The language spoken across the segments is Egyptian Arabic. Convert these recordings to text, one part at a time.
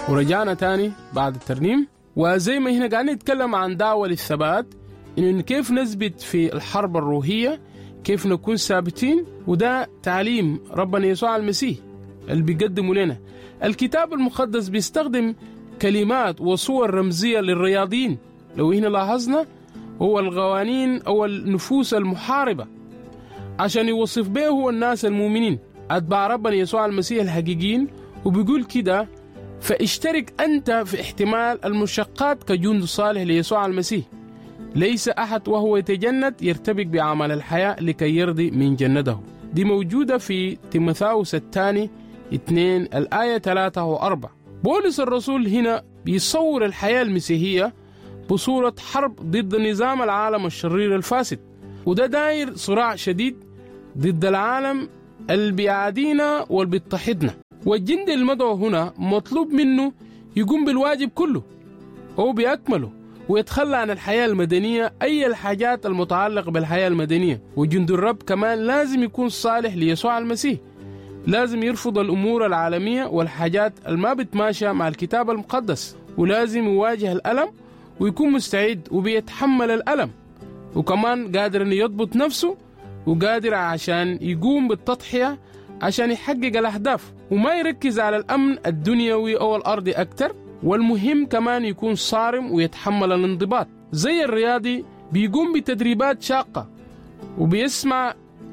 ورجعنا تاني بعد الترنيم وزي ما هنا قاعدين نتكلم عن دعوة للثبات إن كيف نثبت في الحرب الروحية كيف نكون ثابتين وده تعليم ربنا يسوع المسيح اللي بيقدمه لنا الكتاب المقدس بيستخدم كلمات وصور رمزية للرياضيين لو هنا لاحظنا هو القوانين أو النفوس المحاربة عشان يوصف به هو الناس المؤمنين أتباع ربنا يسوع المسيح الحقيقيين وبيقول كده فاشترك أنت في احتمال المشقات كجند صالح ليسوع المسيح ليس أحد وهو يتجند يرتبك بعمل الحياة لكي يرضي من جنده دي موجودة في تيموثاوس الثاني 2 الآية 3 و4 بولس الرسول هنا بيصور الحياة المسيحية بصورة حرب ضد نظام العالم الشرير الفاسد وده داير صراع شديد ضد العالم اللي بيعادينا واللي بيضطهدنا والجندي المدعو هنا مطلوب منه يقوم بالواجب كله هو بيكمله ويتخلى عن الحياة المدنية أي الحاجات المتعلقة بالحياة المدنية وجند الرب كمان لازم يكون صالح ليسوع المسيح لازم يرفض الأمور العالمية والحاجات الما بتماشى مع الكتاب المقدس ولازم يواجه الألم ويكون مستعد وبيتحمل الألم وكمان قادر أن يضبط نفسه وقادر عشان يقوم بالتضحية عشان يحقق الأهداف وما يركز على الأمن الدنيوي أو الأرضي أكتر والمهم كمان يكون صارم ويتحمل الانضباط زي الرياضي بيقوم بتدريبات شاقة وبيسمع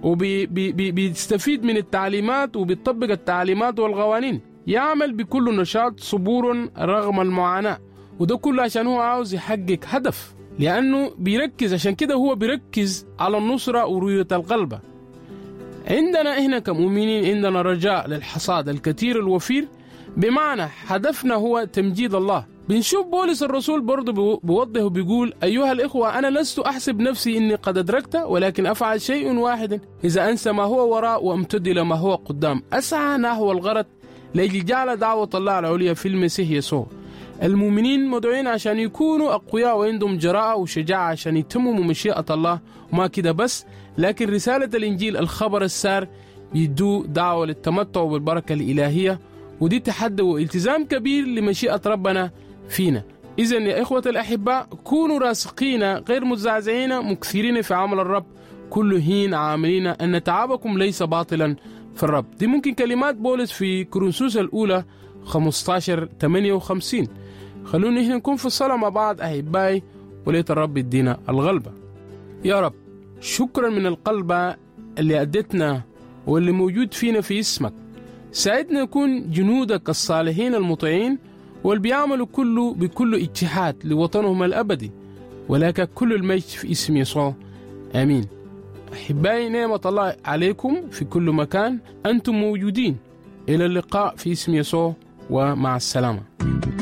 وبيستفيد من التعليمات وبيطبق التعليمات والقوانين يعمل بكل نشاط صبور رغم المعاناة وده كله عشان هو عاوز يحقق هدف لأنه بيركز عشان كده هو بيركز على النصرة ورؤية القلب عندنا هنا كمؤمنين عندنا رجاء للحصاد الكثير الوفير بمعنى هدفنا هو تمجيد الله بنشوف بولس الرسول برضه بيوضح وبيقول أيها الإخوة أنا لست أحسب نفسي إني قد أدركت ولكن أفعل شيء واحد إذا أنسى ما هو وراء وأمتد إلى ما هو قدام أسعى نحو الغرض لأجل جعل دعوة الله العليا في المسيح يسوع المؤمنين مدعوين عشان يكونوا أقوياء وعندهم جراءة وشجاعة عشان يتمموا مشيئة الله وما كده بس لكن رسالة الإنجيل الخبر السار يدو دعوة للتمتع بالبركة الإلهية ودي تحدي والتزام كبير لمشيئة ربنا فينا إذا يا إخوة الأحباء كونوا راسخين غير مزعزعين مكثرين في عمل الرب كل حين عاملين أن تعبكم ليس باطلا في الرب دي ممكن كلمات بولس في كورنثوس الأولى 15 58 خلونا هنا نكون في الصلاة مع بعض أحبائي وليت الرب يدينا الغلبة يا رب شكرا من القلب اللي أدتنا واللي موجود فينا في اسمك ساعدنا نكون جنودك الصالحين المطيعين واللي بيعملوا كله بكل اجتهاد لوطنهم الأبدي ولك كل المجد في اسم يسوع آمين أحبائي نعمة الله عليكم في كل مكان أنتم موجودين إلى اللقاء في اسم يسوع ومع السلامة